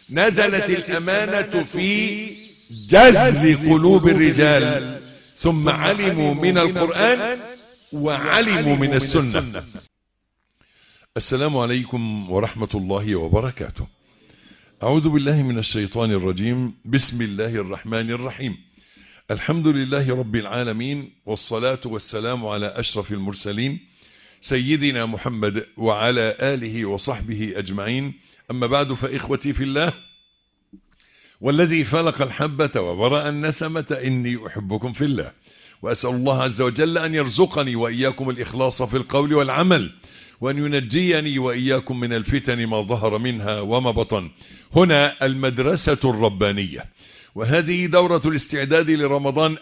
نزلت الأمانة في جذب قلوب الرجال ثم علموا من القرآن وعلموا من السنة السلام عليكم ورحمة الله وبركاته أعوذ بالله من الشيطان الرجيم بسم الله الرحمن الرحيم الحمد لله رب العالمين والصلاة والسلام على أشرف المرسلين سيدنا محمد وعلى آله وصحبه أجمعين أما بعد فإخوتي في الله والذي فلق الحبة وبرأ النسمة إني أحبكم في الله وأسأل الله عز وجل أن يرزقني وإياكم الإخلاص في القول والعمل وأن ينجيني وإياكم من الفتن ما ظهر منها وما بطن هنا المدرسة الربانية وهذه دورة الاستعداد لرمضان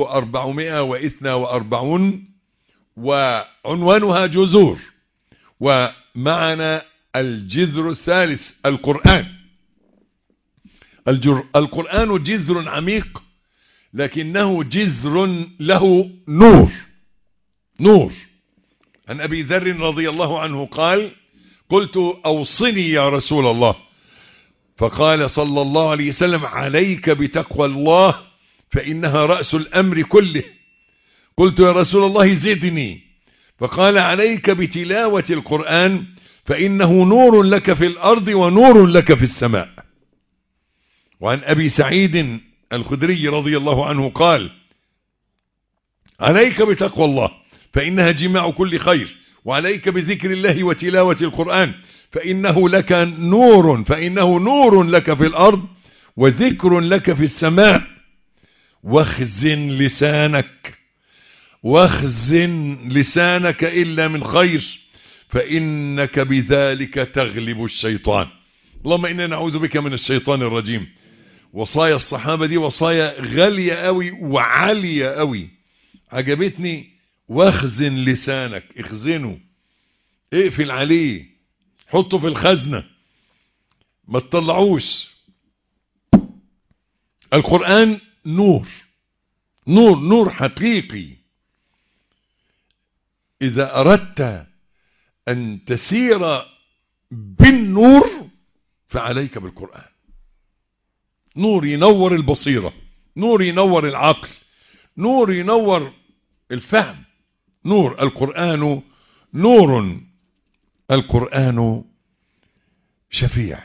1442 وعنوانها جذور ومعنا الجذر الثالث القرآن الجر القرآن جذر عميق لكنه جذر له نور نور عن أبي ذر رضي الله عنه قال قلت أوصني يا رسول الله فقال صلى الله عليه وسلم عليك بتقوى الله فإنها رأس الأمر كله قلت يا رسول الله زدني فقال عليك بتلاوة القرآن فإنه نور لك في الأرض ونور لك في السماء وعن أبي سعيد الخدري رضي الله عنه قال عليك بتقوى الله فإنها جماع كل خير وعليك بذكر الله وتلاوة القرآن فإنه لك نور فإنه نور لك في الأرض وذكر لك في السماء واخزن لسانك واخزن لسانك إلا من خير فإنك بذلك تغلب الشيطان اللهم إنا نعوذ بك من الشيطان الرجيم وصايا الصحابة دي وصايا غالية قوي وعالية قوي عجبتني واخزن لسانك اخزنه اقفل عليه حطه في الخزنة ما تطلعوش القرآن نور نور نور حقيقي إذا أردت أن تسير بالنور فعليك بالقرآن نور ينور البصيرة نور ينور العقل نور ينور الفهم نور القرآن نور القرآن شفيع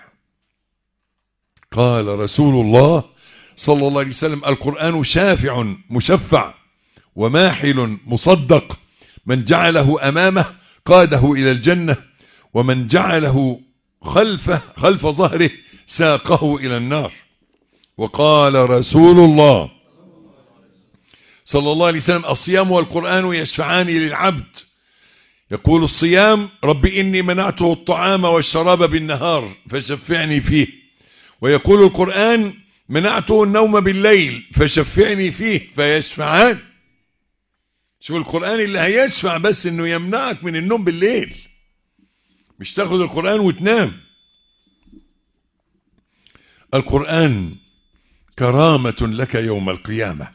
قال رسول الله صلى الله عليه وسلم القرآن شافع مشفع وماحل مصدق من جعله أمامه قاده إلى الجنة ومن جعله خلفه خلف ظهره ساقه إلى النار وقال رسول الله صلى الله عليه وسلم الصيام والقرآن يشفعان للعبد يقول الصيام رب إني منعته الطعام والشراب بالنهار فشفعني فيه ويقول القرآن منعته النوم بالليل فشفعني فيه فيشفعان شوف القرآن اللي هيشفع بس انه يمنعك من النوم بالليل مش تاخد القرآن وتنام القرآن كرامة لك يوم القيامة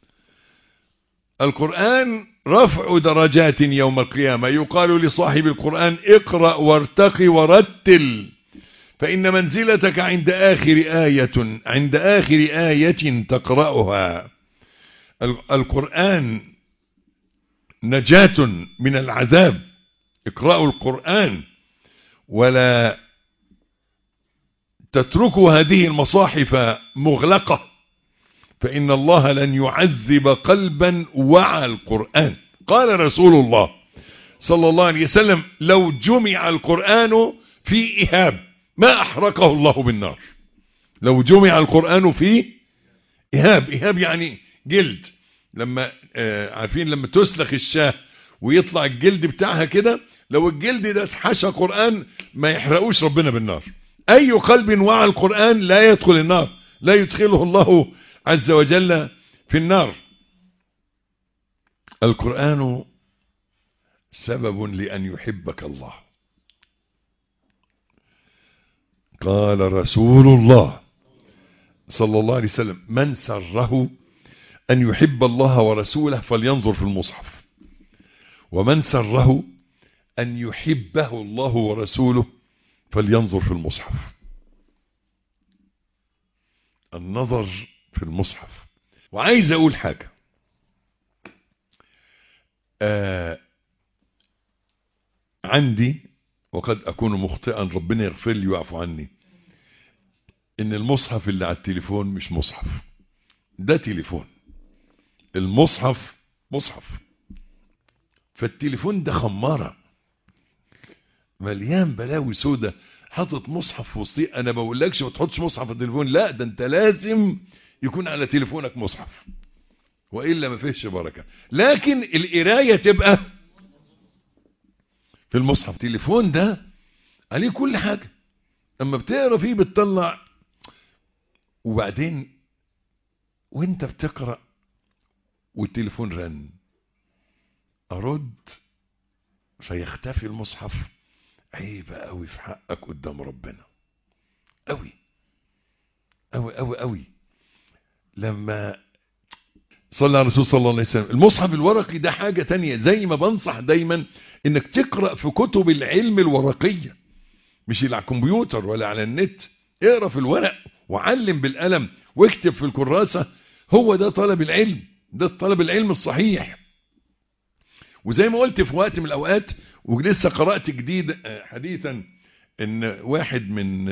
القرآن رفع درجات يوم القيامة يقال لصاحب القرآن اقرأ وارتقي ورتل فإن منزلتك عند آخر آية عند آخر آية تقرأها القرآن نجاة من العذاب اقرأوا القرآن ولا تتركوا هذه المصاحف مغلقة فإن الله لن يعذب قلبا وعى القرآن قال رسول الله صلى الله عليه وسلم لو جمع القرآن في إهاب ما أحرقه الله بالنار لو جمع القرآن في إهاب إهاب يعني جلد لما آه عارفين لما تسلخ الشاه ويطلع الجلد بتاعها كده لو الجلد ده اتحشى قرآن ما يحرقوش ربنا بالنار أي قلب وعى القرآن لا يدخل النار لا يدخله الله عز وجل في النار القرآن سبب لأن يحبك الله قال رسول الله صلى الله عليه وسلم من سره أن يحب الله ورسوله فلينظر في المصحف ومن سره أن يحبه الله ورسوله فلينظر في المصحف النظر في المصحف وعايز اقول حاجة آه عندي وقد اكون مخطئا ربنا يغفر لي ويعفو عني ان المصحف اللي على التليفون مش مصحف ده تليفون المصحف مصحف فالتليفون ده خمارة مليان بلاوي سودة حاطط مصحف في وسطيه انا بقولكش ما تحطش مصحف في التليفون لا ده انت لازم يكون على تليفونك مصحف والا ما فيهش بركه لكن القرايه تبقى في المصحف التليفون ده عليه كل حاجه اما بتقرا فيه بتطلع وبعدين وانت بتقرا والتليفون رن ارد فيختفي المصحف عيب قوي في حقك قدام ربنا قوي قوي قوي قوي لما صلى على الرسول صلى الله عليه وسلم المصحف الورقي ده حاجة تانية زي ما بنصح دايما انك تقرأ في كتب العلم الورقية مش اللي على الكمبيوتر ولا على النت اقرأ في الورق وعلم بالقلم واكتب في الكراسة هو ده طلب العلم ده طلب العلم الصحيح وزي ما قلت في وقت من الاوقات ولسه قرأت جديد حديثا ان واحد من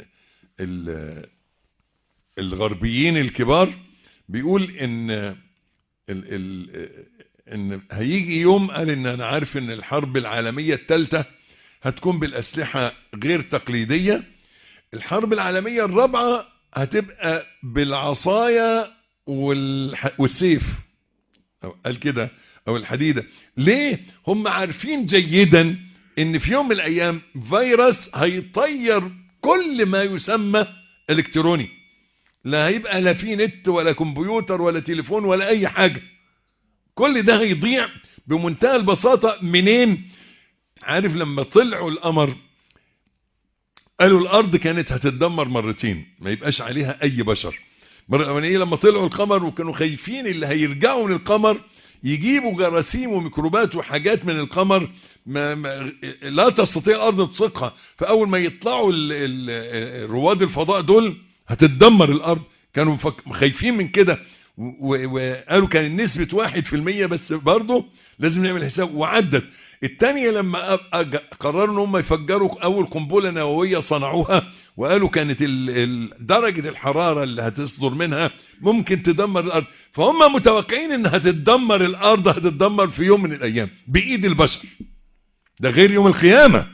الغربيين الكبار بيقول ان ال ال ان هيجي يوم قال ان انا عارف ان الحرب العالمية الثالثة هتكون بالاسلحة غير تقليدية الحرب العالمية الرابعة هتبقى بالعصاية والسيف قال كده او الحديدة ليه هم عارفين جيدا ان في يوم من الايام فيروس هيطير كل ما يسمى الكتروني لا هيبقى لا في نت ولا كمبيوتر ولا تليفون ولا اي حاجة كل ده هيضيع بمنتهى البساطة منين عارف لما طلعوا القمر قالوا الارض كانت هتتدمر مرتين ما يبقاش عليها اي بشر مرة الاولانيه لما طلعوا القمر وكانوا خايفين اللي هيرجعوا من القمر يجيبوا جراثيم وميكروبات وحاجات من القمر ما ما لا تستطيع الارض تصقها فاول ما يطلعوا ال ال رواد الفضاء دول هتتدمر الارض كانوا خايفين من كده وقالوا كان نسبة واحد في المية بس برضه لازم نعمل حساب وعدت التانية لما قرروا ان هم يفجروا اول قنبلة نووية صنعوها وقالوا كانت درجة الحرارة اللي هتصدر منها ممكن تدمر الارض فهم متوقعين ان هتتدمر الارض هتتدمر في يوم من الايام بايد البشر ده غير يوم القيامة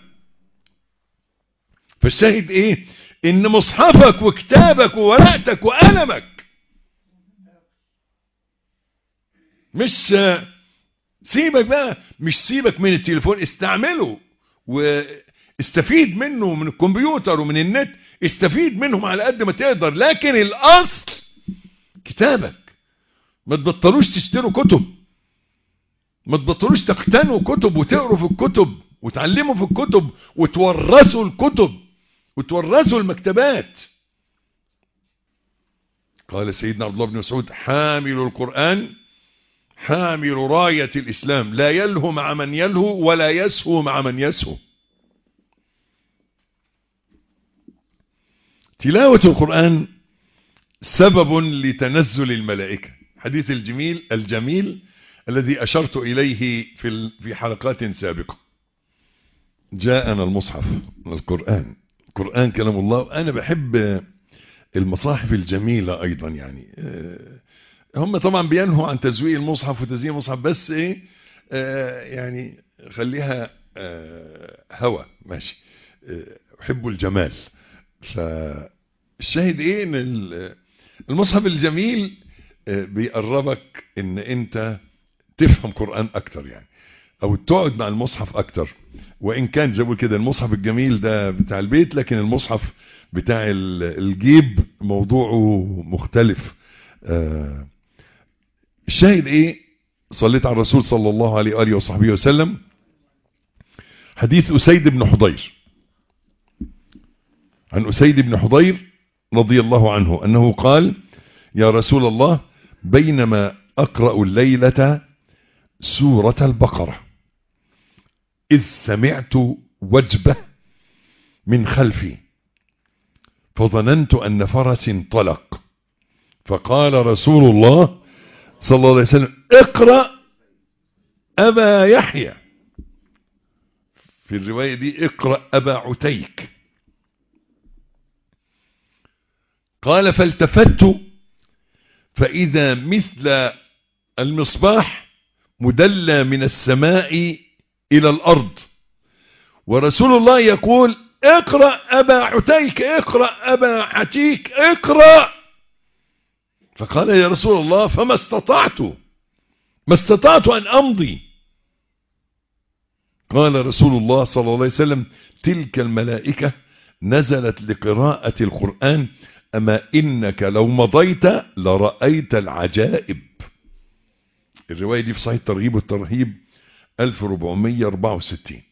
فالشاهد ايه ان مصحفك وكتابك وورقتك وقلمك مش سيبك بقى مش سيبك من التليفون استعمله واستفيد منه من الكمبيوتر ومن النت استفيد منهم على قد ما تقدر لكن الاصل كتابك ما تبطلوش تشتروا كتب ما تبطلوش تقتنوا كتب وتقروا في الكتب وتعلموا في الكتب وتورثوا الكتب وتورثوا المكتبات قال سيدنا عبد الله بن مسعود حامل القرآن حامل راية الإسلام لا يلهو مع من يلهو ولا يسهو مع من يسهو تلاوة القرآن سبب لتنزل الملائكة حديث الجميل الجميل الذي أشرت إليه في في حلقات سابقة جاءنا المصحف القرآن القرآن كلام الله أنا بحب المصاحف الجميلة أيضا يعني هم طبعا بينهوا عن تزويق المصحف وتزيين المصحف بس ايه آه يعني خليها آه هوى ماشي آه احبوا الجمال فالشاهد ايه ان المصحف الجميل آه بيقربك ان انت تفهم قرآن اكتر يعني او تقعد مع المصحف اكتر وان كان زي كده المصحف الجميل ده بتاع البيت لكن المصحف بتاع الجيب موضوعه مختلف آه الشاهد ايه صليت على الرسول صلى الله عليه وآله وصحبه وسلم حديث أسيد بن حضير عن أسيد بن حضير رضي الله عنه أنه قال يا رسول الله بينما أقرأ الليلة سورة البقرة إذ سمعت وجبة من خلفي فظننت أن فرس انطلق فقال رسول الله صلى الله عليه وسلم اقرأ أبا يحيى في الرواية دي اقرأ أبا عتيك قال فالتفت فإذا مثل المصباح مدلى من السماء إلى الأرض ورسول الله يقول اقرأ أبا عتيك اقرأ أبا عتيك اقرأ فقال يا رسول الله فما استطعت ما استطعت أن أمضي قال رسول الله صلى الله عليه وسلم تلك الملائكة نزلت لقراءة القرآن أما إنك لو مضيت لرأيت العجائب الرواية دي في صحيح الترغيب والترهيب 1464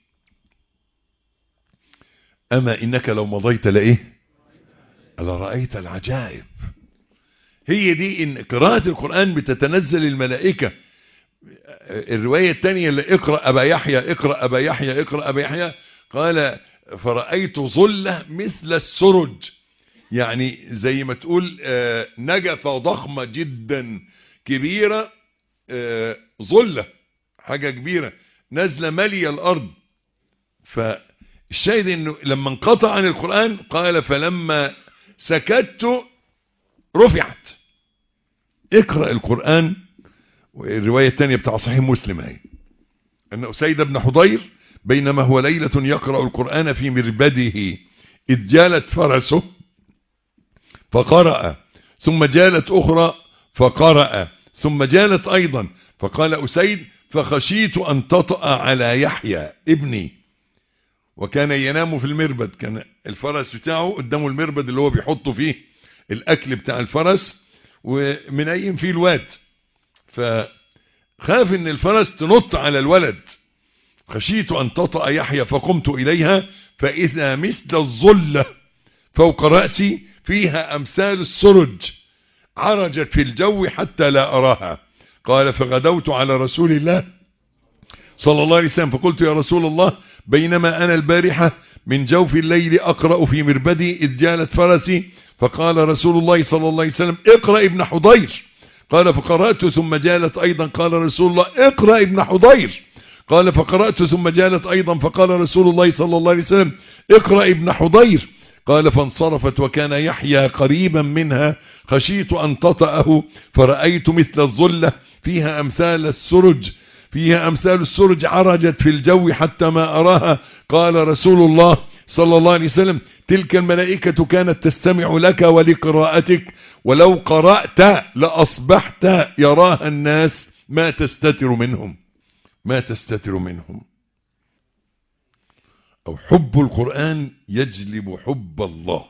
أما إنك لو مضيت لإيه لرأيت العجائب هي دي إن قراءة القرآن بتتنزل الملائكة الرواية الثانية اللي اقرأ أبا يحيى اقرأ أبا يحيى اقرأ أبا يحيى قال فرأيت ظلة مثل السرج يعني زي ما تقول نجفة ضخمة جدا كبيرة ظلة حاجة كبيرة نازلة مالية الأرض فالشاهد انه لما انقطع عن القرآن قال فلما سكت رفعت اقرأ القرآن الرواية الثانية بتاع صحيح مسلم اهي ان أسيد بن حضير بينما هو ليلة يقرأ القرآن في مربده إذ جالت فرسه فقرأ ثم جالت أخرى فقرأ ثم جالت أيضا فقال أسيد فخشيت أن تطأ على يحيى ابني وكان ينام في المربد كان الفرس بتاعه قدامه المربد اللي هو بيحطه فيه الأكل بتاع الفرس ومنيم فيه الواد فخاف ان الفرس تنط على الولد خشيت أن تطأ يحيى فقمت إليها فإذا مثل الظلة فوق رأسي فيها أمثال السرج عرجت في الجو حتى لا أراها قال فغدوت على رسول الله صلى الله عليه وسلم فقلت يا رسول الله بينما أنا البارحة من جوف الليل أقرأ في مربدي إذ جالت فرسي فقال رسول الله صلى الله عليه وسلم اقرأ ابن حضير قال فقرأت ثم جالت أيضا قال رسول الله اقرأ ابن حضير قال فقرأت ثم جالت أيضا فقال رسول الله صلى الله عليه وسلم اقرأ ابن حضير قال فانصرفت وكان يحيى قريبا منها خشيت أن تطأه فرأيت مثل الظلة فيها أمثال السرج فيها أمثال السرج عرجت في الجو حتى ما أراها قال رسول الله صلى الله عليه وسلم تلك الملائكة كانت تستمع لك ولقراءتك ولو قرأت لأصبحت يراها الناس ما تستتر منهم ما تستتر منهم أو حب القرآن يجلب حب الله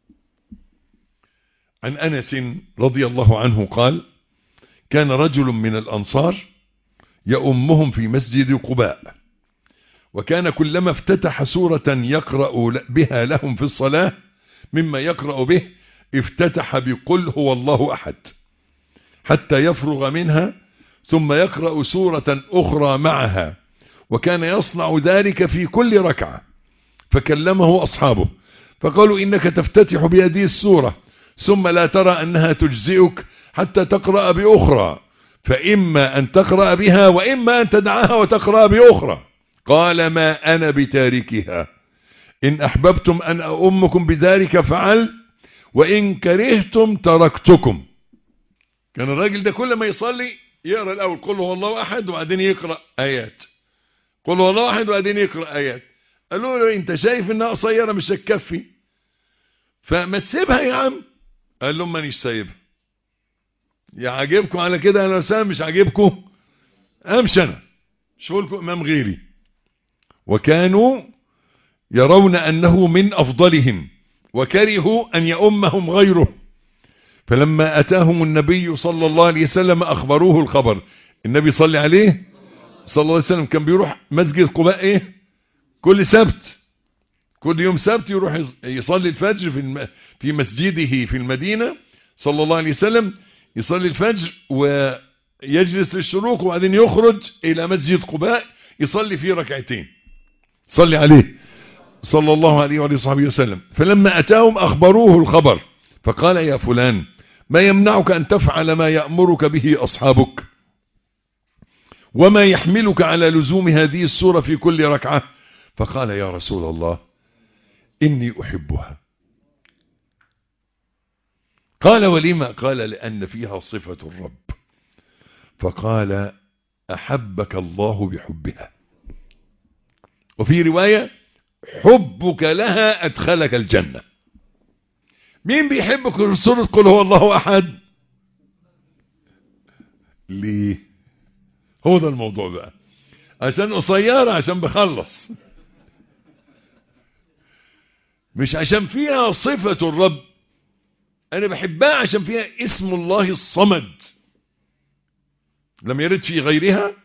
عن أنس رضي الله عنه قال كان رجل من الأنصار يأمهم في مسجد قباء وكان كلما افتتح سورة يقرأ بها لهم في الصلاة مما يقرأ به افتتح بقل هو الله أحد حتى يفرغ منها ثم يقرأ سورة أخرى معها وكان يصنع ذلك في كل ركعة فكلمه أصحابه فقالوا إنك تفتتح بهذه السورة ثم لا ترى أنها تجزئك حتى تقرأ بأخرى فإما أن تقرأ بها وإما أن تدعها وتقرأ بأخرى قال ما أنا بتاركها إن أحببتم أن أؤمكم بذلك فعل وإن كرهتم تركتكم كان الراجل ده كل ما يصلي يقرأ الأول قل هو الله أحد وبعدين يقرأ آيات قل هو الله أحد وبعدين يقرأ آيات قالوا له انت شايف انها قصيرة مش هتكفي فما تسيبها يا عم قال لهم مانيش سايبها يا عاجبكم على كده انا سام مش عاجبكم امشي انا شوفوا لكم امام غيري وكانوا يرون انه من افضلهم وكرهوا ان يؤمهم غيره فلما اتاهم النبي صلى الله عليه وسلم اخبروه الخبر النبي صلى عليه صلى الله عليه وسلم كان بيروح مسجد قباء ايه كل سبت كل يوم سبت يروح يصلي الفجر في في مسجده في المدينة صلى الله عليه وسلم يصلي الفجر ويجلس للشروق وبعدين يخرج إلى مسجد قباء يصلي فيه ركعتين صلي عليه صلى الله عليه وعلى صحبه وسلم فلما أتاهم أخبروه الخبر فقال يا فلان ما يمنعك أن تفعل ما يأمرك به أصحابك وما يحملك على لزوم هذه السورة في كل ركعة فقال يا رسول الله إني أحبها قال ولما قال لأن فيها صفة الرب فقال أحبك الله بحبها وفي رواية حبك لها أدخلك الجنة مين بيحبك في سورة قل هو الله أحد ليه هو ده الموضوع بقى عشان قصيرة عشان بخلص مش عشان فيها صفة الرب أنا بحبها عشان فيها اسم الله الصمد لم يرد في غيرها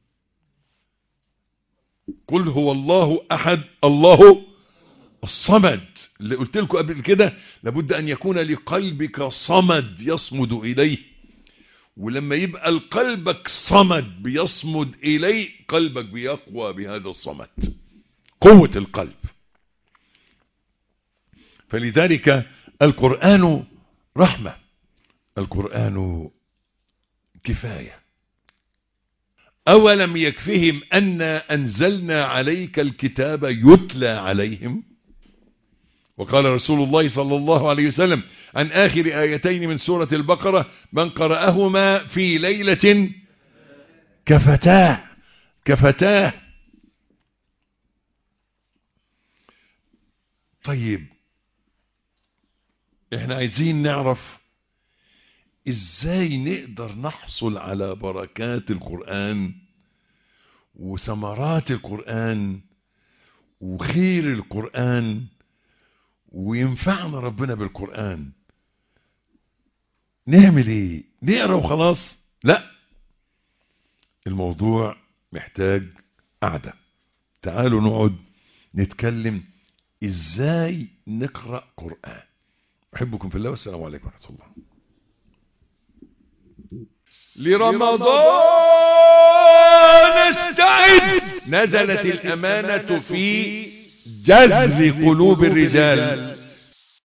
قل هو الله أحد الله الصمد اللي قلت لكم قبل كده لابد أن يكون لقلبك صمد يصمد إليه ولما يبقى القلبك صمد بيصمد إليه قلبك بيقوى بهذا الصمد قوة القلب فلذلك القرآن رحمة القرآن كفاية أولم يكفهم أن أنزلنا عليك الكتاب يتلى عليهم وقال رسول الله صلى الله عليه وسلم عن آخر آيتين من سورة البقرة من قرأهما في ليلة كفتاه كفتاه طيب احنا عايزين نعرف ازاي نقدر نحصل على بركات القرآن وثمرات القرآن وخير القرآن وينفعنا ربنا بالقرآن نعمل ايه نقرا وخلاص لا الموضوع محتاج قعدة تعالوا نقعد نتكلم ازاي نقرأ قرآن احبكم في الله والسلام عليكم ورحمة الله لرمضان استعد نزلت الأمانة في جذب قلوب الرجال